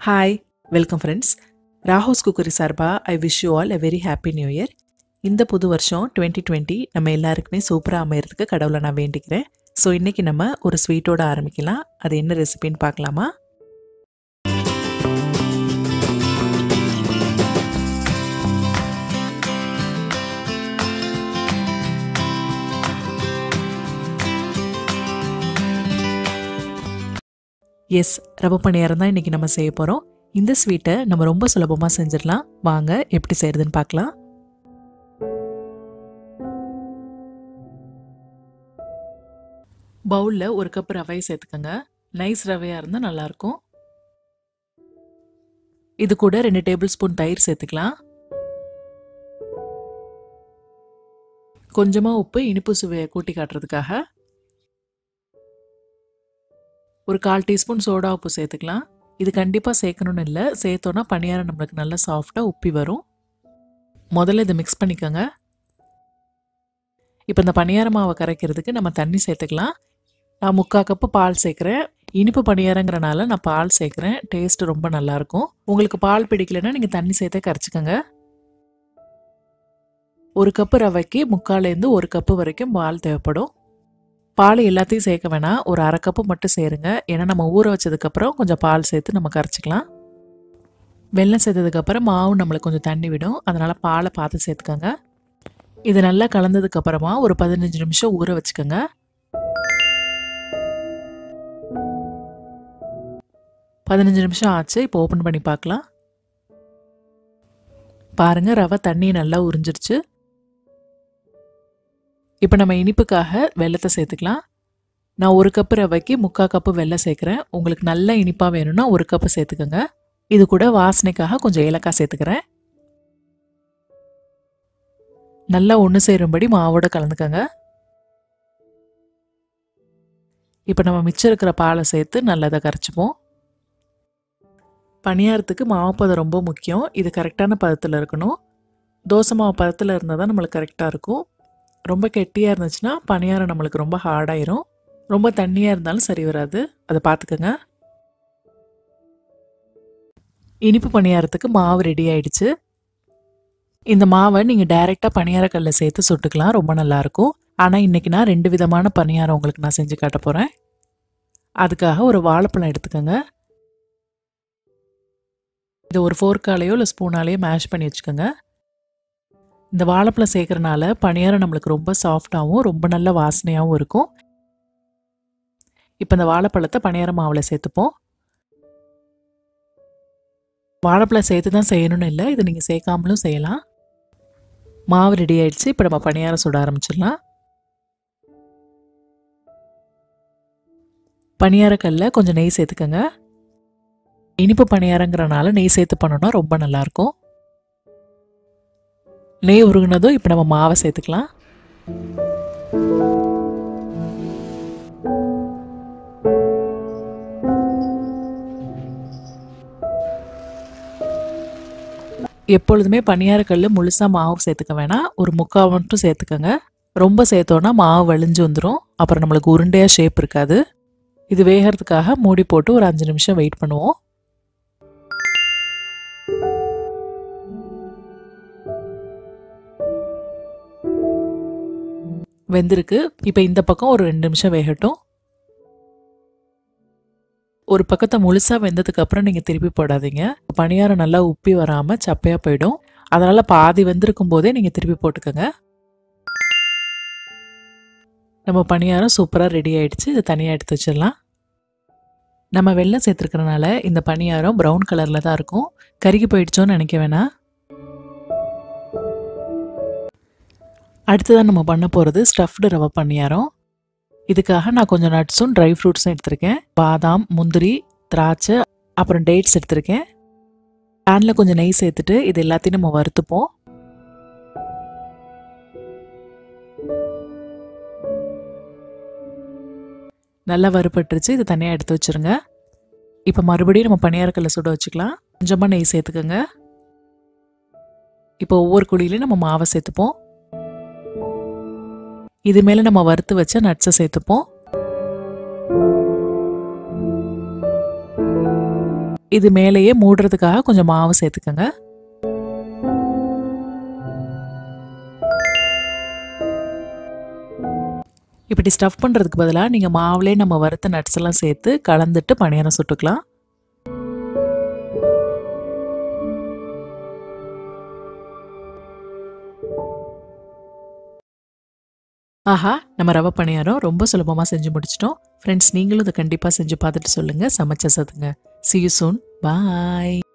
hi welcome friends Raho's cookery சார்பா I wish you all a very happy new year இந்த புது வருஷம் twenty twenty நம்ம எல்லாருக்குமே சூப்பராக அமையறதுக்கு கடவுளை நான் வேண்டிக்கிறேன் ஸோ இன்றைக்கி நம்ம ஒரு ஸ்வீட்டோட ஆரம்பிக்கலாம் அது என்ன ரெசிபின்னு பார்க்கலாமா எஸ் ரவை பணியாரம் தான் இன்றைக்கி நம்ம செய்ய போகிறோம் இந்த ஸ்வீட்டை நம்ம ரொம்ப சுலபமாக செஞ்சிடலாம் வாங்க எப்படி செய்கிறதுன்னு பார்க்கலாம் பவுலில் ஒரு கப் ரவையை சேர்த்துக்கோங்க நைஸ் ரவையாக இருந்தால் நல்லாயிருக்கும் இது கூட ரெண்டு டேபிள் ஸ்பூன் தயிர் சேர்த்துக்கலாம் கொஞ்சமாக உப்பு இனிப்பு சுவையை கூட்டி காட்டுறதுக்காக ஒரு கால் டீஸ்பூன் சோடா உப்பு சேர்த்துக்கலாம் இது கண்டிப்பாக சேர்க்கணும்னு இல்லை சேர்த்தோன்னா பணியாரம் நம்மளுக்கு நல்லா சாஃப்டாக உப்பி வரும் முதல்ல இதை மிக்ஸ் பண்ணிக்கோங்க இப்போ இந்த பணியார மாவை கரைக்கிறதுக்கு நம்ம தண்ணி சேர்த்துக்கலாம் நான் முக்கால் கப்பு பால் சேர்க்குறேன் இனிப்பு பணியாரங்கிறனால நான் பால் சேர்க்குறேன் டேஸ்ட் ரொம்ப நல்லாயிருக்கும் உங்களுக்கு பால் பிடிக்கலைன்னா நீங்கள் தண்ணி சேர்த்தே கரைச்சிக்கோங்க ஒரு கப்பு ரவைக்கு முக்காலேருந்து ஒரு கப்பு வரைக்கும் பால் தேவைப்படும் பால் எல்லாத்தையும் சேர்க்க வேணாம் ஒரு அரை கப்பு மட்டும் சேருங்க ஏன்னா நம்ம ஊற வச்சதுக்கப்புறம் கொஞ்சம் பால் சேர்த்து நம்ம கரைச்சிக்கலாம் வெள்ளம் சேர்த்ததுக்கப்புறம் மாவு நம்மளுக்கு கொஞ்சம் தண்ணி விடும் அதனால் பாலை பார்த்து சேர்த்துக்கோங்க இது நல்லா கலந்ததுக்கப்புறமா ஒரு பதினஞ்சு நிமிஷம் ஊற வச்சுக்கோங்க பதினஞ்சு நிமிஷம் ஆச்சு இப்போ ஓப்பன் பண்ணி பார்க்கலாம் பாருங்கள் ரவை தண்ணி நல்லா உறிஞ்சிருச்சு இப்போ நம்ம இனிப்புக்காக வெள்ளத்தை சேர்த்துக்கலாம் நான் ஒரு கப்பு ரவைக்கு முக்கால் கப்பு வெள்ளம் சேர்க்குறேன் உங்களுக்கு நல்ல இனிப்பாக வேணும்னா ஒரு கப்பு சேர்த்துக்கோங்க இது கூட வாசனைக்காக கொஞ்சம் ஏலக்காய் சேர்த்துக்கிறேன் நல்லா ஒன்று சேரும்படி மாவோட கலந்துக்கோங்க இப்போ நம்ம மிச்சம் இருக்கிற பாலை சேர்த்து நல்லதை கரைச்சிப்போம் பணியாரத்துக்கு மாவு பதம் ரொம்ப முக்கியம் இது கரெக்டான பதத்தில் இருக்கணும் தோசை மாவு பதத்தில் இருந்தால் தான் நம்மளுக்கு கரெக்டாக இருக்கும் ரொம்ப கெட்டியாக இருந்துச்சுன்னா பணியாரம் நம்மளுக்கு ரொம்ப ஹார்டாயிரும் ரொம்ப தண்ணியாக இருந்தாலும் சரி வராது அதை பார்த்துக்கோங்க இனிப்பு பணியாரத்துக்கு மாவு ரெடி ஆயிடுச்சு இந்த மாவை நீங்கள் டைரெக்டாக பணியாரக்கல்ல சேர்த்து சுட்டுக்கலாம் ரொம்ப நல்லாயிருக்கும் ஆனால் இன்றைக்கி நான் ரெண்டு விதமான பணியாரம் உங்களுக்கு நான் செஞ்சு காட்ட போகிறேன் அதுக்காக ஒரு வாழைப்பழம் எடுத்துக்கோங்க இதை ஒரு ஃபோர்க்காலேயோ இல்லை ஸ்பூனாலேயோ மேஷ் பண்ணி வச்சுக்கோங்க இந்த வாழைப்பழம் சேர்க்கறனால பணியாரம் நம்மளுக்கு ரொம்ப சாஃப்டாகவும் ரொம்ப நல்ல வாசனையாகவும் இருக்கும் இப்போ இந்த வாழைப்பழத்தை பணியார மாவில் சேர்த்துப்போம் வாழைப்பழம் சேர்த்து தான் செய்யணும்னு இல்லை இதை நீங்கள் சேர்க்காமலும் செய்யலாம் மாவு ரெடி ஆயிடுச்சு இப்போ நம்ம பணியாரம் சுட ஆரம்பிச்சிடலாம் பணியாரக்கல்ல கொஞ்சம் நெய் சேர்த்துக்கோங்க இனிப்பு பணியாரங்கிறனால நெய் சேர்த்து பண்ணோன்னா ரொம்ப நல்லாயிருக்கும் நெய் உருகுனதும் இப்போ நம்ம மாவை சேர்த்துக்கலாம் எப்பொழுதுமே பணியாரக்கல் முழுசாக மாவு சேர்த்துக்க வேணாம் ஒரு முக்கால் மட்டும் சேர்த்துக்கோங்க ரொம்ப சேர்த்தோன்னா மாவு வலிஞ்சு வந்துடும் அப்புறம் நம்மளுக்கு உருண்டையாக ஷேப் இருக்காது இது வேகிறதுக்காக மூடி போட்டு ஒரு அஞ்சு நிமிஷம் வெயிட் பண்ணுவோம் வெந்திருக்கு இப்போ இந்த பக்கம் ஒரு ரெண்டு நிமிஷம் வேகட்டும் ஒரு பக்கத்தை முழுசாக வெந்ததுக்கு அப்புறம் நீங்கள் திருப்பி போடாதீங்க பணியாரம் நல்லா உப்பி வராமல் சப்பையாக போயிடும் அதனால் பாதி வெந்திருக்கும் போதே நீங்கள் திருப்பி போட்டுக்கோங்க நம்ம பணியாரம் சூப்பராக ரெடி ஆயிடுச்சு இதை தனியாக எடுத்து வச்சிடலாம் நம்ம வெள்ளம் சேர்த்துருக்கறனால இந்த பணியாரம் ப்ரௌன் கலரில் தான் இருக்கும் கருகி போயிடுச்சோன்னு நினைக்க வேணாம் அடுத்ததான் நம்ம பண்ண போகிறது ஸ்டஃப்டு ரவை பணியாரம் இதுக்காக நான் கொஞ்சம் நட்ஸும் ட்ரை ஃப்ரூட்ஸும் எடுத்திருக்கேன் பாதாம் முந்திரி திராட்சை அப்புறம் டேட்ஸ் எடுத்திருக்கேன் பேனில் கொஞ்சம் நெய் சேர்த்துட்டு இது எல்லாத்தையும் நம்ம வறுத்துப்போம் நல்லா வறுபட்டுருச்சு இது தனியாக எடுத்து வச்சுருங்க இப்போ மறுபடியும் நம்ம பணியாரக்கல்ல சுட வச்சுக்கலாம் கொஞ்சமாக நெய் சேர்த்துக்கோங்க இப்போ ஒவ்வொரு குழியிலையும் நம்ம மாவை சேர்த்துப்போம் இது மேலே நம்ம வறுத்து வச்ச நட்ஸை சேர்த்துப்போம் இது மேலேயே மூடுறதுக்காக கொஞ்சம் மாவு சேர்த்துக்கோங்க இப்படி ஸ்டஃப் பண்ணுறதுக்கு பதிலாக நீங்கள் மாவுலே நம்ம வறுத்த நட்ஸ் எல்லாம் சேர்த்து கலந்துட்டு பணியாரம் சுட்டுக்கலாம் ஆஹா நம்ம ரவை பணியாரம் ரொம்ப சுலபமாக செஞ்சு முடிச்சிட்டோம் ஃப்ரெண்ட்ஸ் நீங்களும் இதை கண்டிப்பாக செஞ்சு பார்த்துட்டு சொல்லுங்கள் சமைச்ச சத்துங்க சி யூ சூன் பாய்